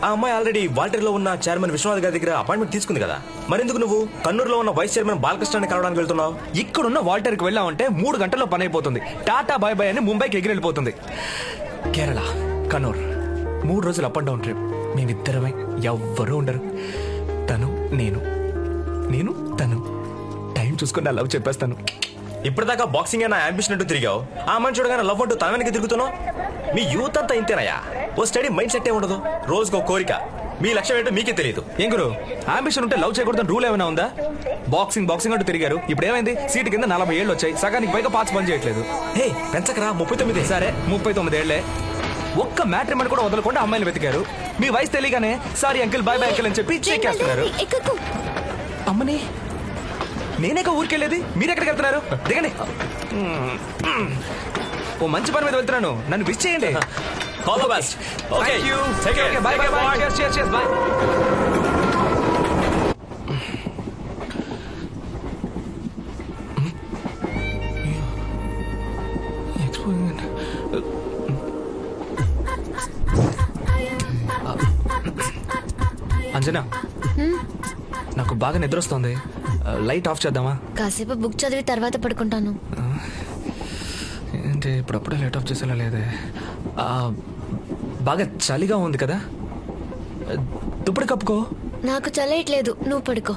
ఆ అమ్మాయి ఆల్రెడీ వాల్టర్లో ఉన్న చైర్మన్ విశ్వనాథ్ గారి దగ్గర అపాయింట్మెంట్ తీసుకుంది కదా మరెందుకు నువ్వు కన్నూరులో ఉన్న వైస్ చైర్మన్ బాలకృష్ణాన్ని కలవడానికి వెళ్తున్నావు ఇక్కడున్న వాల్టర్కి వెళ్ళామంటే మూడు గంటల్లో పని అయిపోతుంది టాటా బాయ్ బాయ్ అని ముంబైకి ఎగిరి వెళ్ళిపోతుంది కేరళ కన్నూర్ మూడు రోజులు అప్ అండ్ డౌన్ ట్రిప్ మేమిద్దరమే ఎవ్వరూ ఉండరు తను నేను నేను తను టైం చూసుకుని లవ్ చెప్పేస్తాను ఇప్పటిదాకా బాక్సింగ్ అయినా అంబిషన్ అంటూ తిరిగావు ఆ అమ్మాయిని చూడగానే లవ్ అంటూ తన వెనక్కి తిరుగుతున్నావు మీ యూత్ అంతా ఇంతేనయ్యా ఓ స్టడీ మైండ్ సెట్ ఏ ఉండదు రోజుకో కోరిక మీ లక్ష్యం ఏంటో మీకే తెలియదు ఏం గురు అంబిషన్ ఉంటే లవ్ చేయకూడదని రూల్ ఏమైనా ఉందా బాక్సింగ్ బాక్సింగ్ అంటూ తిరిగారు ఇప్పుడు ఏమైంది సీటు కింద నలభై ఏళ్ళు వచ్చాయి సగానికి పైగా పాచి పని చేయట్లేదు హే పెంచకరా ముప్పై తొమ్మిది సరే ముప్పై తొమ్మిది ఏళ్లే ఒక్క మ్యాట్రిమని కూడా వదలకుండా అమ్మాయిలు వెతికారు మీ వయసు తెలియగానే sorry uncle bye bye uncle అని చెప్పి చెక్కేస్తున్నారు ఎక్కకు అమ్మని నేనేక ఊరికెళ్ళేది మీరు ఎక్కడికి వెళ్తున్నారు దిగండి ఓ మంచి పని మీద వెళ్తున్నాను నన్ను విష్ చేయండి all the best okay Thank you. Take Okay, care bye, bye, bye. Cheers, cheers, cheers, bye. Anjana నాకు బాగా నిద్ర వస్తుంది లైట్ ఆఫ్ చేద్దామా కాసేపు బుక్ చదివి తర్వాత పడుకుంటాను ఏంటి ఇప్పుడప్పుడే లైట్ ఆఫ్ చేసేలా లేదే ఆ, బాగా చలిగా ఉంది కదా దుప్పటి కప్పుకో నాకు చల్లేయట్లేదు నువ్వు పడుకో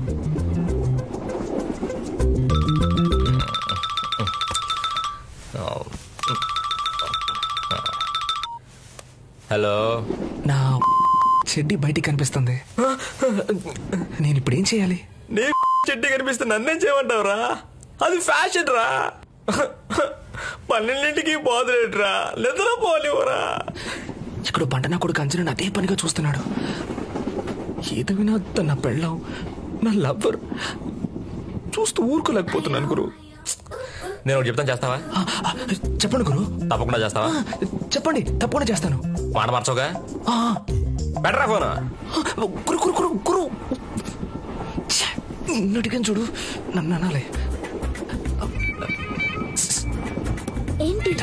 హలో నా చెడ్డి బయటికి కనిపిస్తుంది నేను ఇప్పుడు ఏం చేయాలి నీ చెట్టు కనిపిస్తే నన్నేం చేయమంటావురా అది ఫ్యాషన్ రా పన్నెండింటికి పోదులేట్రా నిద్ర పోలేవురా ఇక్కడ పంట నా కొడుకు అంజనని అదే పనిగా చూస్తున్నాడు ఏది వినా తన పెళ్ళం నా లవ్వర్ చూస్తూ ఊరుకోలేకపోతున్నాను గురు నేను ఒకటి చెప్తాను చేస్తావా ఆ, ఆ, చెప్పండి గురు తప్పకుండా చేస్తావా ఆ, చెప్పండి తప్పకుండా చేస్తాను మాట మార్చోగా ఆ, బెటరా ఫోన్ గురు గురు గురు గురు ఛే, నిన్ను అడిగాను చూడు నన్ను అనాలి ఏంటి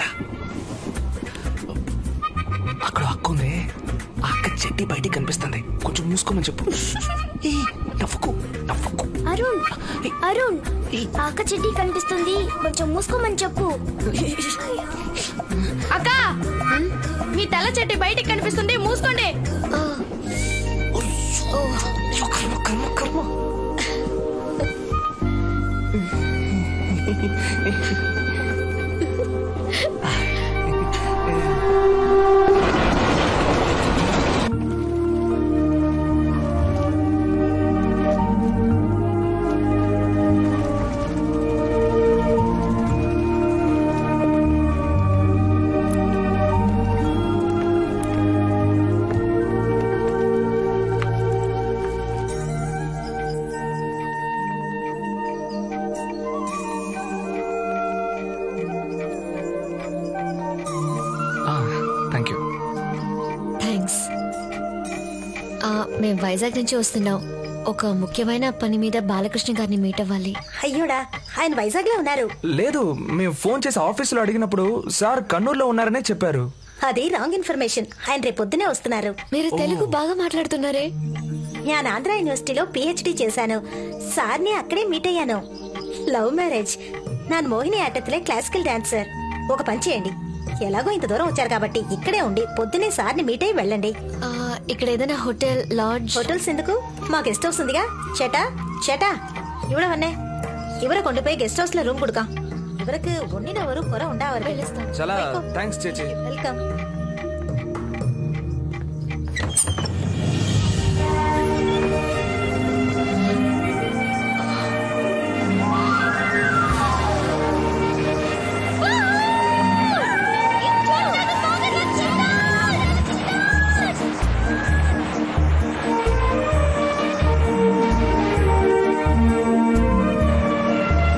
అక్కడ అక్క ఉంది ఆ అక్క చెడ్డి బయటికి కనిపిస్తుంది కొంచెం మూసుకోమని చెప్పు ఏ నవ్వుకు నవ్వుకు అరుణ్ అరుణ్ అక్క చెడ్డి కనిపిస్తుంది కొంచెం మూసుకోమని చెప్పు అక్క మీ తెల్ల చెట్టు బయటికి కనిపిస్తుంది మూసుకోండి ఆ, అయ్యో, కర్మ కర్మ కర్మ థ్యాంక్ యూ థ్యాంక్స్ ఆ, మేం వైజాగ్ నుంచి వస్తున్నాం ఒక ముఖ్యమైన పని మీద బాలకృష్ణ గారిని మీట్ అవ్వాలి అయ్యోడా ఆయన వైజాగ్ లో ఉన్నారు లేదు మేము ఫోన్ చేసి ఆఫీసులో అడిగినప్పుడు సార్ కన్నూరులో ఉన్నారనే చెప్పారు అది రాంగ్ ఇన్ఫర్మేషన్ ఆయన రేపు పొద్దునే వస్తున్నారు మీరు తెలుగు బాగా మాట్లాడుతున్నారే నేను ఆంధ్ర యూనివర్సిటీలో పిహెచ్డి చేశాను సార్ని అక్కడే మీట్ అయ్యాను లవ్ మ్యారేజ్ నాన్ మోహిని ఆటత్తులే క్లాసికల్ డాన్సర్ ఒక పని చేయండి ఎలాగో ఇంత దూరం వచ్చారు కాబట్టి ఇక్కడే ఉండి పొద్దునే సార్ని మీట్ అయ్యి వెళ్ళండి ఆ, ఇక్కడ ఏదైనా హోటల్ లాడ్జ్ హోటల్స్ ఎందుకు మా గెస్ట్ హౌస్ ఉందిగా చేటా చేటా ఇవ్వడవన్నే ఇవర కొండపోయి గెస్ట్ హౌస్ లో రూమ్ கொடுக்கா இவருக்கு ஒன்னிட ஒரு குறை உண்டா அவருக்கு వెళ్ళొస్తాను చాలా థ్యాంక్స్ చేచి வெல்கம்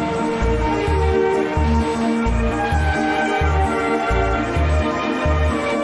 ఆ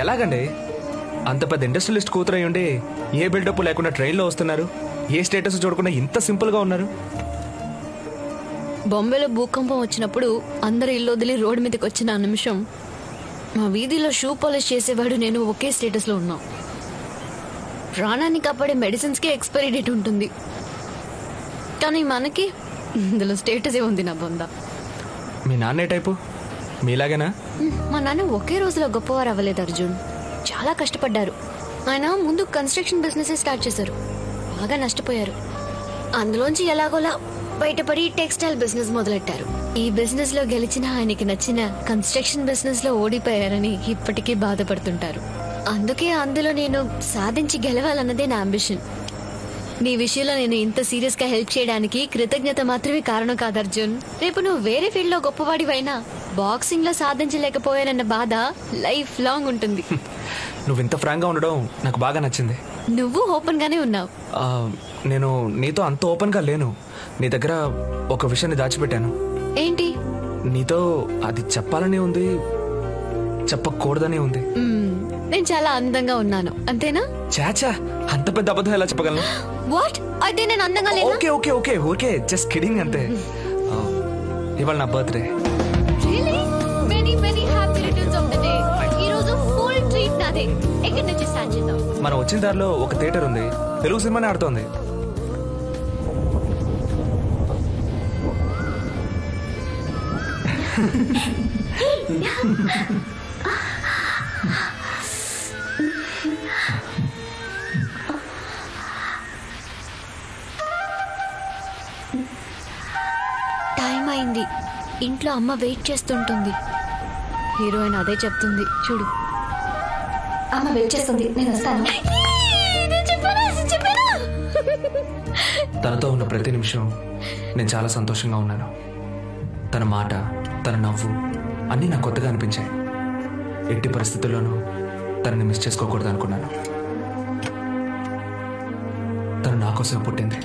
ఎలాగండి అంత పెద్ద ఇండస్ట్రియలిస్ట్ కూతురై ఉండి ఏ బిల్డప్ లేకుండా ట్రైన్లో వస్తున్నారు ఏ స్టేటస్ చూడకుండా ఇంత సింపుల్గా ఉన్నారు బొంబేలో భూకంపం వచ్చినప్పుడు అందరు ఇల్లు వదిలి రోడ్డు మీదకి వచ్చిన ఆ నిమిషం మా వీధిలో షూ పాలిష్ చేసేవాడు నేను ఒకే స్టేటస్ లో ఉన్నాం ప్రాణాన్ని కాపాడే మెడిసిన్స్ కి ఎక్స్పైరీ డేట్ ఉంటుంది కానీ మనకి ఇందులో స్టేటస్ ఏ ఉంది నా బొంద మీ నాన్న ఏ టైపు మీలాగేనా మా నాన్న ఒకే రోజులో గొప్పవారు అవ్వలేదు అర్జున్ చాలా కష్టపడ్డారు ఆయన ముందు కన్స్ట్రక్షన్ బిజినెస్ స్టార్ట్ చేశారు బాగా నష్టపోయారు అందులోంచి ఎలాగోలా బయటపడి టెక్స్టైల్ బిజినెస్ మొదలెట్టారు ఈ బిజినెస్ లో గెలిచిన ఆయనకి నచ్చిన కన్స్ట్రక్షన్ బిజినెస్ లో ఓడిపోయారని ఇప్పటికీ బాధపడుతుంటారు అందుకే అందులో నేను సాధించి గెలవాలన్నదే నా అంబిషన్ నీ విషయంలో నేను ఇంత సీరియస్ గా హెల్ప్ చేయడానికి కృతజ్ఞత మాత్రమే కారణం కాదు అర్జున్ రేపు నువ్వు వేరే ఫీల్డ్ లో గొప్పవాడివైనా బాక్సింగ్ లో సాధించలేకపోయానన్న బాధ లైఫ్ లాంగ్ ఉంటుంది నువ్వు ఇంత ఫ్రాంక్గా ఉండడం నాకు బాగా నచ్చింది నువ్వు ఓపెన్ గానే ఉన్నావు ఆ, నేను నీతో అంత ఓపెన్గా లేను నీ దగ్గర ఒక విషయాన్ని దాచిపెట్టాను ఏంటి నీతో అది చెప్పాలని ఉంది చెప్పకూడదని ఉంది మ్మ్, నేను చాలా అందంగా ఉన్నాను అంతేనా చాచా అంత పెద్ద అబద్ధం ఎలా చెప్పగలను వాట్ అయితే నేను అందంగా లేనా okay okay okay okay just kidding అంతే ఆ, ఇవాళ నా birthday Really? Many, many happy returns of the day. ఈ రోజు ఫుల్ ట్రీట్ నాదే ఎక్కడి నుంచి స్టార్ట్ చేద్దాం మనం వచ్చిన దారిలో ఒక థియేటర్ ఉంది తెలుగు సినిమానే ఆడుతోంది టైం అయింది ఇంట్లో అమ్మ వెయిట్ చేస్తుంటుంది హీరోయిన్ అదే చెప్తుంది చూడు అమ్మ వెయిట్ చేస్తుంది నేను వస్తాను తనతో ఉన్న ప్రతి నిమిషం నేను చాలా సంతోషంగా ఉన్నాను తన మాట తన నవ్వు అన్నీ నాకు కొత్తగా అనిపించాయి ఎట్టి పరిస్థితుల్లోనూ తనని మిస్ చేసుకోకూడదు అనుకున్నాను తను నా కోసం పుట్టింది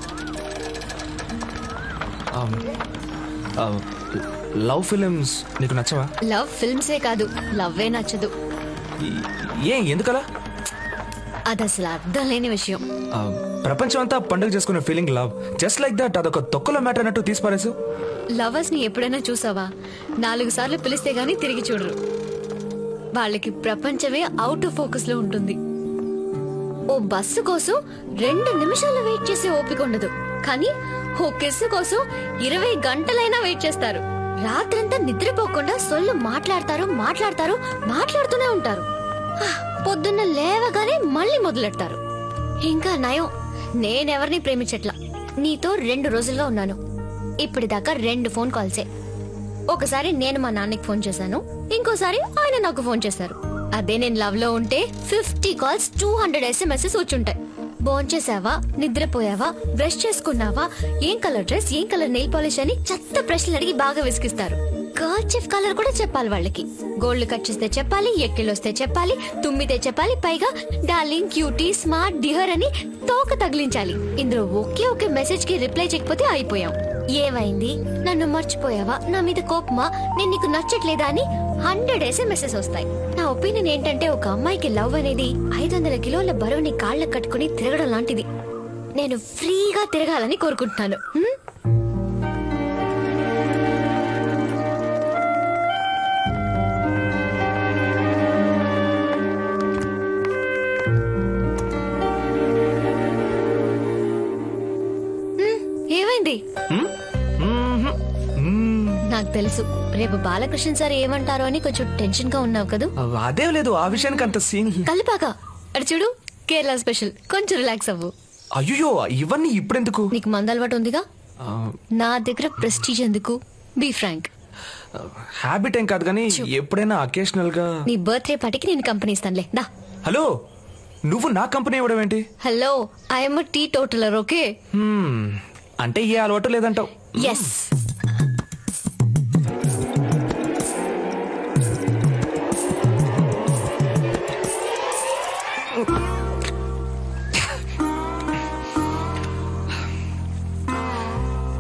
ఆమ్, ఆ, లవ్ ఫిలిమ్స్ నీకు నచ్చవా లవ్ ఫిల్మ్సే కాదు లవ్వే నచ్చదు ఈ- ఏ ఎందుకలా అది అసలు అర్థం లేని విషయం ఆ, ప్రపంచం అంతా పండుగ చేసుకునే feeling love just like that అదొక తొక్కలో మ్యాటర్ అన్నట్టు తీసిపారేసు లవర్స్ ని ఎప్పుడైనా చూసావా నాలుగు సార్లు పిలిస్తే గానీ తిరిగి చూడరు వాళ్ళకి ప్రపంచమే అవుట్ ఆఫ్ ఫోకస్ లో ఉంటుంది ఓ బస్సు కోసం రెండు నిమిషాలు వెయిట్ చేసే ఓపిక ఉండదు కానీ ఓ కిస్సు కోసం ఇరవై గంటలైనా వెయిట్ చేస్తారు రాత్రంతా నిద్రపోకుండా సొల్లు మాట్లాడతారు మాట్లాడతారు మాట్లాడుతూనే ఉంటారు హా, పొద్దున్న లేవగానే మళ్ళీ మొదలెడతారు ఇంకా నయం నేనెవరిని ప్రేమించట్లా నీతో రెండు రోజుల్లో ఉన్నాను ఇప్పటిదాకా రెండు ఫోన్ కాల్సే ఒకసారి నేను మా నాన్నకి ఫోన్ చేశాను ఇంకోసారి ఆయన నాకు ఫోన్ చేశారు అదే నేను లవ్ లో ఉంటే fifty calls two hundred SMS వచ్చుంటాయి భోంచేసావా నిద్రపోయావా బ్రష్ చేసుకున్నావా ఏం కలర్ డ్రెస్ ఏం కలర్ నెయిల్ పాలిష్ అని చెత్త ప్రశ్నలు అడిగి బాగా విసిగిస్తారు కర్చిఫ్ కలర్ కూడా చెప్పాలి వాళ్ళకి గోల్డ్ కట్ చేస్తే చెప్పాలి ఎక్కిళ్ళొస్తే చెప్పాలి తుమ్మితే చెప్పాలి పైగా డార్లింగ్ క్యూటీ స్మార్ట్ డిహర్ అని తోక తగిలించాలి ఇందులో ఒకే ఒకే మెసేజ్ కి రిప్లై చేయకపోతే అయిపోయాం ఏమైంది నన్ను మర్చిపోయావా నా మీద కోపమా నేను నీకు నచ్చట్లేదా అని హండ్రెడ్ ఎస్ఎంఎస్ఎస్ వస్తాయి నా ఒపీనియన్ ఏంటంటే ఒక అమ్మాయికి లవ్ అనేది ఐదు వందల కిలోల బరువుని కాళ్ళకు కట్టుకుని తిరగడం లాంటిది నేను ఫ్రీగా తిరగాలని కోరుకుంటున్నాను హ్మ్? హ్మ్, ఏమైంది నాకు తెలుసు రేపు బాలకృష్ణ సార్ ఏమంటారో అని కొంచెం టెన్షన్ గా ఉన్నావు కదా అదే లేదు ఆ విషయానికి అంత సీన్ కలిపాక అడు చూడు కేరళ స్పెషల్ కొంచెం రిలాక్స్ అవ్వు అయ్యో ఇవన్నీ ఇప్పుడెందుకు నీకు మంద అలవాటు ఉందిగా ఆ, నా దగ్గర ప్రెస్టీజ్ ఎందుకు బీ ఫ్రాంక్ హ్యాబిట్ ఏం కాదు కానీ ఎప్పుడైనా అకేషనల్ గా నీ బర్త్డే పార్టీకి నేను కంపెనీ ఇస్తానులే దా హలో నువ్వు నా కంపెనీ ఇవ్వడం ఏంటి hello I'm teetotaller okay hmm, అంటే ఏ అలవాటు లేదంటావు ఎస్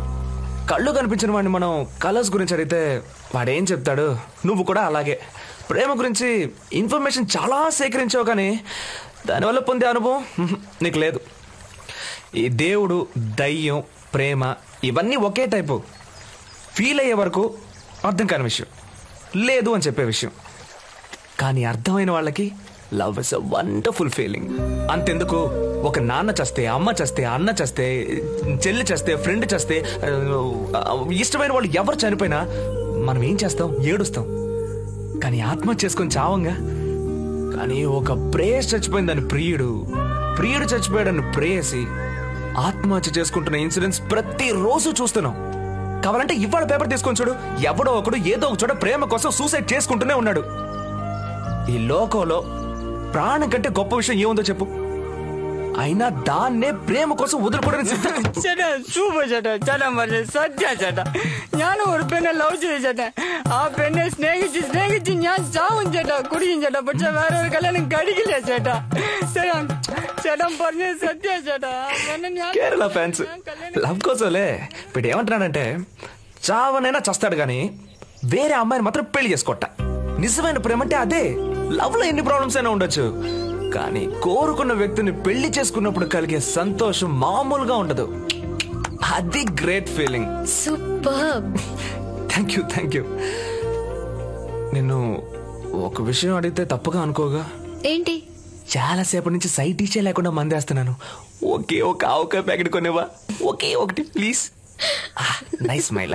కళ్ళు కనిపించిన వాడిని మనం కలర్స్ గురించి అడిగితే వాడేం చెప్తాడు నువ్వు కూడా అలాగే ప్రేమ గురించి ఇన్ఫర్మేషన్ చాలా సేకరించావు కానీ దానివల్ల పొందే అనుభవం హ్మ్, నీకు లేదు ఈ దేవుడు దయ్యం ప్రేమ ఇవన్నీ ఒకే టైపు ఫీల్ అయ్యే వరకు అర్థం కాని విషయం లేదు అని చెప్పే విషయం కానీ అర్థమైన వాళ్ళకి love is a wonderful feeling అంతెందుకు ఒక నాన్న చస్తే అమ్మ చస్తే అన్న చస్తే చెల్లి చస్తే ఫ్రెండ్ చస్తే ఆ, ఇష్టమైన వాళ్ళు ఎవరు చనిపోయినా మనం ఏం చేస్తాం ఏడుస్తాం కానీ ఆత్మహత్య చేసుకొని చావంగా కానీ ఒక ప్రేయస్ చచ్చిపోయిందని ప్రియుడు ప్రియుడు చచ్చిపోయాడని ప్రేయసి ఆత్మహత్య చేసుకుంటున్న ఇన్సిడెంట్స్ ప్రతిరోజు చూస్తున్నాం కావాలంటే ఇవాళ పేపర్ తీసుకొని చూడు ఎవడో ఒకడు ఏదో ఒక చోట ప్రేమ కోసం సూసైడ్ చేసుకుంటూనే ఉన్నాడు ఈ లోకంలో ప్రాణం కంటే గొప్ప విషయం ఏముందో చెప్పు అయినా దాన్నే ప్రేమ కోసం వదులుకోవడానికి సిద్ధం ചേട്ടാ സൂപ്പർ ചേട്ടാ ചേട്ടാ പറഞ്ഞ സത്യ ചേട്ടാ ഞാൻ ഒരു പെണ്ണെ ലവ് ചെയ്തു ചേട്ടാ ആ പെണ്ണെ സ്നേഹിച്ച് സ്നേഹിച്ച് ഞാൻ ചാവും ചേട്ടാ കുടിക്കും ചേട്ടാ പക്ഷെ വേറെ ഒരു കല്യാണം കഴിക്കില്ല ചേട്ടാ ചേട്ടാ ചേട്ടാ പറഞ്ഞ സത്യ ചേട്ടാ ആ പെണ്ണെ ഞാൻ కేరళ ఫ్యాన్స్ లవ్ కోసంలే ఇప్పుడు ఏమంటున్నాడంటే చావనైనా చస్తాడు కానీ వేరే అమ్మాయిని మాత్రం పెళ్లి చేసుకోట నిజమైన ప్రేమ అంటే అదే లవ్ లో ఎన్ని ప్రాబ్లమ్స్ అయినా ఉండొచ్చు కానీ కోరుకున్న వ్యక్తిని పెళ్లి చేసుకున్నప్పుడు కలిగే సంతోషం మామూలుగా ఉండదు అది great feeling super thank you thank you నిన్ను ఒక విషయం అడిగితే తప్పుగా అనుకోగా ఏంటి చాలాసేపటి నుంచి సైట్ ఇచ్చే లేకుండా మందేస్తున్నాను ఒకే ఒక ఆవకాయ ప్యాకెట్ కొనేవా ఒకే ఒకటి ప్లీజ్ నైస్ మైలా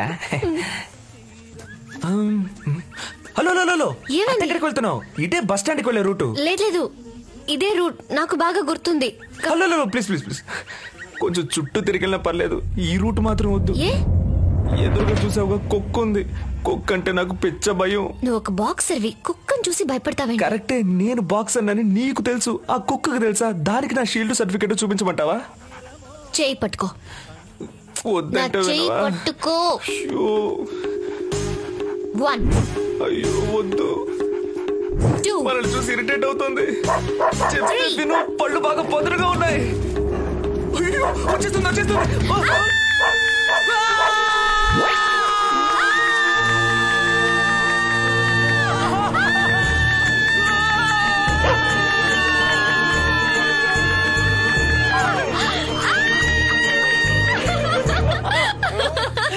హలో హలో హలో ఏమైంది? ఎక్కడికి వెళ్తున్నావు ఇదే బస్ స్టాండ్కి వెళ్ళే రూటు లేదు లేదు ఇదే రూట్ నాకు బాగా గుర్తుంది క- hello hello please please please కొంచెం చుట్టూ తిరిగినా పర్లేదు ఈ రూట్ మాత్రం వద్దు ఏ ఎదురుగా చూసావుగా కుక్క ఉంది కుక్క అంటే నాకు పిచ్చ భయం నువ్వు ఒక బాక్సర్వి కుక్కను చూసి భయపడతావేంటి కరెక్టే నేను బాక్స్ అన్నని నీకు తెలుసు ఆ కుక్కకు తెలుసా దానికి నా షీల్డ్ సర్టిఫికేట్ చూపించమంటావా చేయి పట్టుకో నా వద్దంటే చేయి వినవా? పట్టుకో అయ్యో వన్ అయ్యో వద్దు టూ మనల్ని చూసి ఇరిటేట్ అవుతుంది చెప్పేది Three. విను పళ్ళు బాగా పొదరుగా ఉన్నాయి అయ్యో వచ్చేస్తుంది వచ్చేస్తుంది ఆ, ఆ.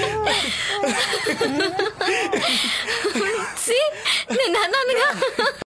See? నేను అన్నానుగా